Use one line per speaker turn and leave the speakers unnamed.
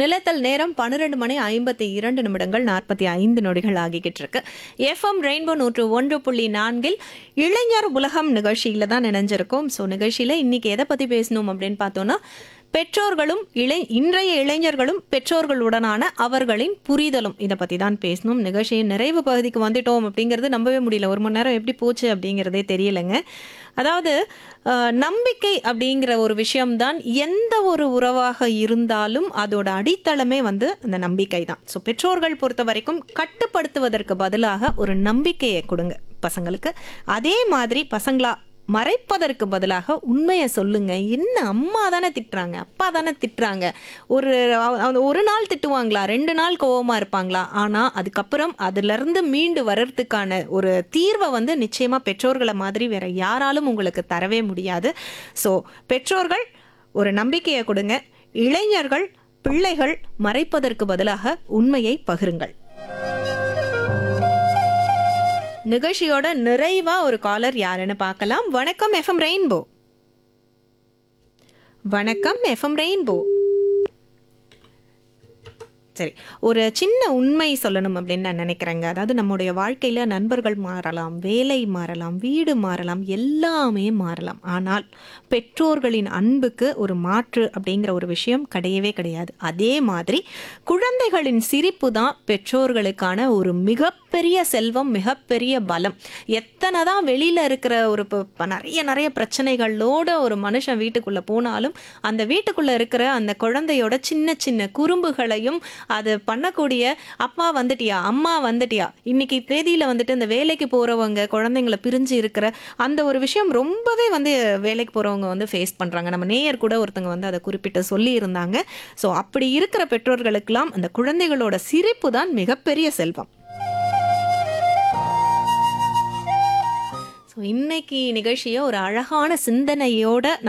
நிலத்தல் நேரம் பன்னிரெண்டு மணி ஐம்பத்தி இரண்டு நிமிடங்கள் நாற்பத்தி ஐந்து நொடிகள் ஆகிக்கிட்டு இருக்கு எஃப்எம் ரெயின்போ நூற்று ஒன்று புள்ளி நான்கில் இளைஞர் உலகம் நிகழ்ச்சியில தான் நினைஞ்சிருக்கோம் ஸோ நிகழ்ச்சியில இன்னைக்கு எதை பத்தி பேசணும் அப்படின்னு பார்த்தோம்னா பெற்றோர்களும் இளை இன்றைய இளைஞர்களும் பெற்றோர்களுடனான அவர்களின் புரிதலும் இதை பற்றி தான் பேசணும் நிகழ்ச்சியின் நிறைவு பகுதிக்கு வந்துட்டோம் அப்படிங்கிறது நம்பவே முடியல ஒரு மணி நேரம் எப்படி போச்சு அப்படிங்கிறதே தெரியலைங்க அதாவது அஹ், நம்பிக்கை அப்படிங்கிற ஒரு விஷயம்தான் எந்த ஒரு உறவாக இருந்தாலும் அதோட அடித்தளமே வந்து அந்த நம்பிக்கை தான் ஸோ பெற்றோர்கள் பொறுத்த வரைக்கும் கட்டுப்படுத்துவதற்கு பதிலாக ஒரு நம்பிக்கையை கொடுங்க பசங்களுக்கு அதே மாதிரி பசங்களா மறைப்பதற்கு பதிலாக உண்மையை சொல்லுங்க என்ன அம்மா தானே திட்டுறாங்க அப்பா தானே திட்டுறாங்க ஒரு அவ- அவ- ஒரு நாள் திட்டுவாங்களா ரெண்டு நாள் கோவமா இருப்பாங்களா ஆனா அதுக்கப்புறம் அதுல இருந்து மீண்டு வர்றதுக்கான ஒரு தீர்வை வந்து நிச்சயமா பெற்றோர்களை மாதிரி வேற யாராலும் உங்களுக்கு தரவே முடியாது ஸோ பெற்றோர்கள் ஒரு நம்பிக்கையை கொடுங்க இளைஞர்கள் பிள்ளைகள் மறைப்பதற்கு பதிலாக உண்மையை பகிருங்கள் நிகழ்ச்சியோட நிறைவா ஒரு காலர் யாருன்னு பார்க்கலாம் வணக்கம் எஃப்எம் ரெயின்போ வணக்கம் எஃப்எம் ரெயின்போ சரி ஒரு சின்ன உண்மை சொல்லணும் அப்படின்னு நான் நினைக்கிறேங்க அதாவது நம்முடைய வாழ்க்கையில நண்பர்கள் மாறலாம் வேலை மாறலாம் வீடு மாறலாம் எல்லாமே மாறலாம் ஆனால் பெற்றோர்களின் அன்புக்கு ஒரு மாற்று அப்படிங்கிற ஒரு விஷயம் கிடையவே கிடையாது அதே மாதிரி குழந்தைகளின் சிரிப்பு தான் பெற்றோர்களுக்கான ஒரு மிகப்பெரிய செல்வம் மிகப்பெரிய பலம் எத்தனை தான் வெளியில இருக்கிற ஒரு ப- ப- நிறைய நிறைய பிரச்சனைகளோட ஒரு மனுஷன் வீட்டுக்குள்ள போனாலும் அந்த வீட்டுக்குள்ள இருக்கிற அந்த குழந்தையோட சின்ன சின்ன குறும்புகளையும் அது பண்ணக்கூடிய அப்பா வந்துட்டியா அம்மா வந்துட்டியா இன்னைக்கு தேதியில வந்துட்டு இந்த வேலைக்கு போறவங்க குழந்தைங்களை பிரிஞ்சு இருக்கிற அந்த ஒரு விஷயம் ரொம்பவே வந்து வேலைக்கு போறவங்க வந்து ஃபேஸ் பண்றாங்க நம்ம நேயர் கூட ஒருத்தங்க வந்து அதை குறிப்பிட்டு சொல்லி இருந்தாங்க ஸோ அப்படி இருக்கிற பெற்றோர்களுக்கெல்லாம் அந்த குழந்தைகளோட சிரிப்பு தான் மிகப்பெரிய செல்வம் ஸோ இன்னைக்கு நிகழ்ச்சியை ஒரு அழகான சிந்தனையோட